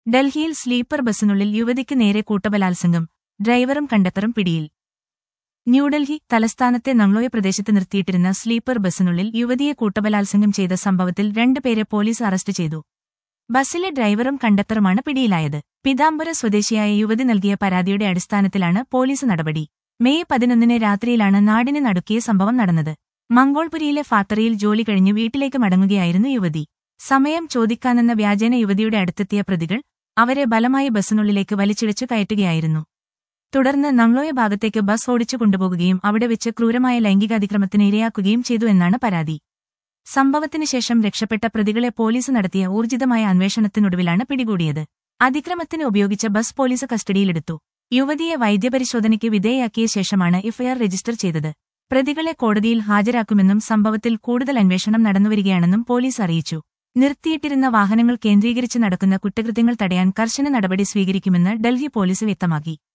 ഡൽഹിയിൽ സ്ലീപ്പർ ബസ്സിനുള്ളിൽ യുവതിക്ക് നേരെ കൂട്ടബലാത്സംഗം ഡ്രൈവറും കണ്ടക്ടറും പിടിയിൽ ന്യൂഡൽഹി തലസ്ഥാനത്തെ നങ്ലോയ പ്രദേശത്ത് നിർത്തിയിട്ടിരുന്ന സ്ലീപ്പർ ബസ്സിനുള്ളിൽ യുവതിയെ കൂട്ടബലാത്സംഗം ചെയ്ത സംഭവത്തിൽ രണ്ടുപേരെ പോലീസ് അറസ്റ്റ് ചെയ്തു ബസ്സിലെ ഡ്രൈവറും കണ്ടക്ടറുമാണ് പിടിയിലായത് പിതാംബര സ്വദേശിയായ യുവതി നൽകിയ പരാതിയുടെ അടിസ്ഥാനത്തിലാണ് പോലീസ് നടപടി മെയ് പതിനൊന്നിന് രാത്രിയിലാണ് നാടിന് നടുക്കിയ സംഭവം നടന്നത് മംഗോൾപുരിയിലെ ഫാക്ടറിയിൽ ജോലി കഴിഞ്ഞ് വീട്ടിലേക്ക് മടങ്ങുകയായിരുന്നു യുവതി സമയം ചോദിക്കാനെന്ന വ്യാജേന യുവതിയുടെ അടുത്തെത്തിയ പ്രതികൾ അവരെ ബലമായി ബസ്സിനുള്ളിലേക്ക് വലിച്ചിഴച്ചു കയറ്റുകയായിരുന്നു തുടർന്ന് നങ്ലോയ ഭാഗത്തേക്ക് ബസ് ഓടിച്ചു കൊണ്ടുപോകുകയും അവിടെ വെച്ച് ക്രൂരമായ ലൈംഗികാതിക്രമത്തിന് ഇരയാക്കുകയും ചെയ്തു എന്നാണ് പരാതി സംഭവത്തിന് ശേഷം രക്ഷപ്പെട്ട പ്രതികളെ പോലീസ് നടത്തിയ ഊർജിതമായ അന്വേഷണത്തിനൊടുവിലാണ് പിടികൂടിയത് അതിക്രമത്തിന് ഉപയോഗിച്ച ബസ് പോലീസ് കസ്റ്റഡിയിലെടുത്തു യുവതിയെ വൈദ്യപരിശോധനയ്ക്ക് വിധേയയാക്കിയ ശേഷമാണ് എഫ്ഐആർ രജിസ്റ്റർ ചെയ്തത് പ്രതികളെ കോടതിയിൽ ഹാജരാക്കുമെന്നും സംഭവത്തിൽ കൂടുതൽ അന്വേഷണം നടന്നുവരികയാണെന്നും പോലീസ് അറിയിച്ചു നിർത്തിയിട്ടിരുന്ന വാഹനങ്ങൾ കേന്ദ്രീകരിച്ച് നടക്കുന്ന കുറ്റകൃത്യങ്ങൾ തടയാൻ കർശന നടപടി സ്വീകരിക്കുമെന്ന് ഡൽഹി പോലീസ് വ്യക്തമാക്കി